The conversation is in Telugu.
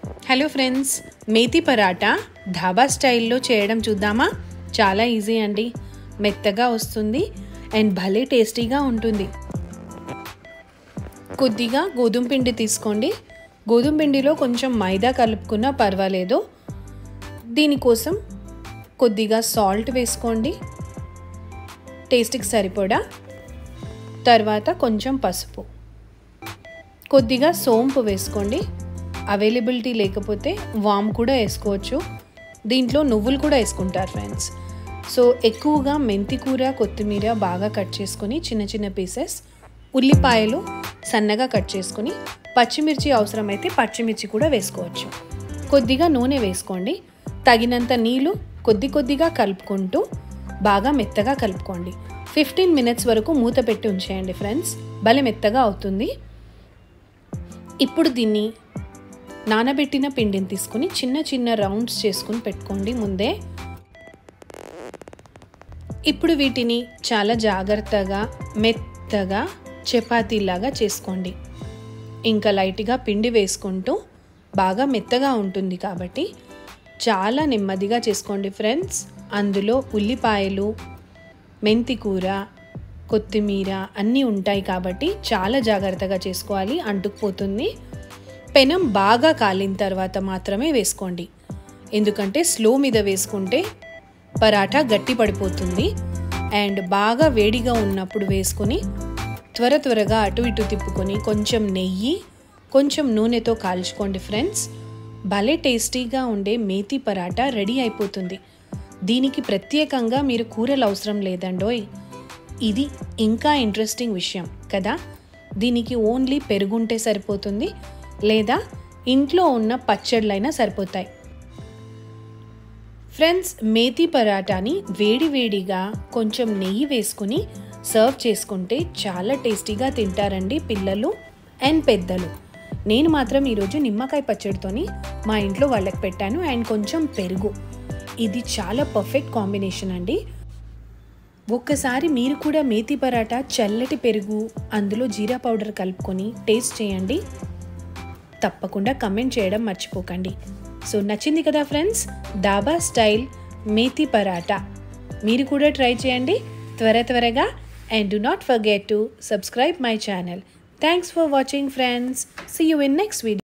హలో ఫ్రెండ్స్ మేతి పరాటా ధాబా స్టైల్లో చేయడం చూద్దామా చాలా ఈజీ అండి మెత్తగా వస్తుంది అండ్ భలే టేస్టీగా ఉంటుంది కొద్దిగా గోధుమ పిండి తీసుకోండి గోధుమ పిండిలో కొంచెం మైదా కలుపుకున్నా పర్వాలేదు దీనికోసం కొద్దిగా సాల్ట్ వేసుకోండి టేస్ట్కి సరిపడా తర్వాత కొంచెం పసుపు కొద్దిగా సోంపు వేసుకోండి అవైలబిలిటీ లేకపోతే వామ్ కూడా వేసుకోవచ్చు దీంట్లో నువ్వులు కూడా వేసుకుంటారు ఫ్రెండ్స్ సో ఎక్కువగా మెంతి కూర కొత్తిమీర బాగా కట్ చేసుకొని చిన్న చిన్న పీసెస్ ఉల్లిపాయలు సన్నగా కట్ చేసుకొని పచ్చిమిర్చి అవసరమైతే పచ్చిమిర్చి కూడా వేసుకోవచ్చు కొద్దిగా నూనె వేసుకోండి తగినంత నీళ్ళు కొద్ది కొద్దిగా కలుపుకుంటూ బాగా మెత్తగా కలుపుకోండి ఫిఫ్టీన్ మినిట్స్ వరకు మూత పెట్టి ఉంచేయండి ఫ్రెండ్స్ భలే మెత్తగా అవుతుంది ఇప్పుడు దీన్ని నానబెట్టిన పిండిని తీసుకుని చిన్న చిన్న రౌండ్స్ చేసుకుని పెట్టుకోండి ముందే ఇప్పుడు వీటిని చాలా జాగ్రత్తగా మెత్తగా చపాతీలాగా చేసుకోండి ఇంకా లైట్గా పిండి వేసుకుంటూ బాగా మెత్తగా ఉంటుంది కాబట్టి చాలా నెమ్మదిగా చేసుకోండి ఫ్రెండ్స్ అందులో ఉల్లిపాయలు మెంతి కూర కొత్తిమీర అన్నీ ఉంటాయి కాబట్టి చాలా జాగ్రత్తగా చేసుకోవాలి అంటుకుపోతుంది పెనం బాగా కాలిన తర్వాత మాత్రమే వేసుకోండి ఎందుకంటే స్లో మీద వేసుకుంటే పరాఠా గట్టి పడిపోతుంది అండ్ బాగా వేడిగా ఉన్నప్పుడు వేసుకొని త్వర త్వరగా అటు ఇటు తిప్పుకొని కొంచెం నెయ్యి కొంచెం నూనెతో కాల్చుకోండి ఫ్రెండ్స్ భలే టేస్టీగా ఉండే మేతి పరాటా రెడీ అయిపోతుంది దీనికి ప్రత్యేకంగా మీరు కూరలు అవసరం లేదండోయ్ ఇది ఇంకా ఇంట్రెస్టింగ్ విషయం కదా దీనికి ఓన్లీ పెరుగుంటే సరిపోతుంది లేదా ఇంట్లో ఉన్న పచ్చళ్ళైనా సరిపోతాయి ఫ్రెండ్స్ మేతి పరాటాని వేడి వేడిగా కొంచెం నెయ్యి వేసుకుని సర్వ్ చేసుకుంటే చాలా టేస్టీగా తింటారండి పిల్లలు అండ్ పెద్దలు నేను మాత్రం ఈరోజు నిమ్మకాయ పచ్చడితోని మా ఇంట్లో వాళ్ళకి పెట్టాను అండ్ కొంచెం పెరుగు ఇది చాలా పర్ఫెక్ట్ కాంబినేషన్ అండి ఒక్కసారి మీరు కూడా మేతి పరాటా చల్లటి పెరుగు అందులో జీరా పౌడర్ కలుపుకొని టేస్ట్ చేయండి తప్పకుండా కమెంట్ చేయడం మర్చిపోకండి సో నచ్చింది కదా ఫ్రెండ్స్ డాబా స్టైల్ మేతి పరాటా మీరు కూడా ట్రై చేయండి త్వర త్వరగా and do not forget to subscribe my channel thanks for watching friends see you in next video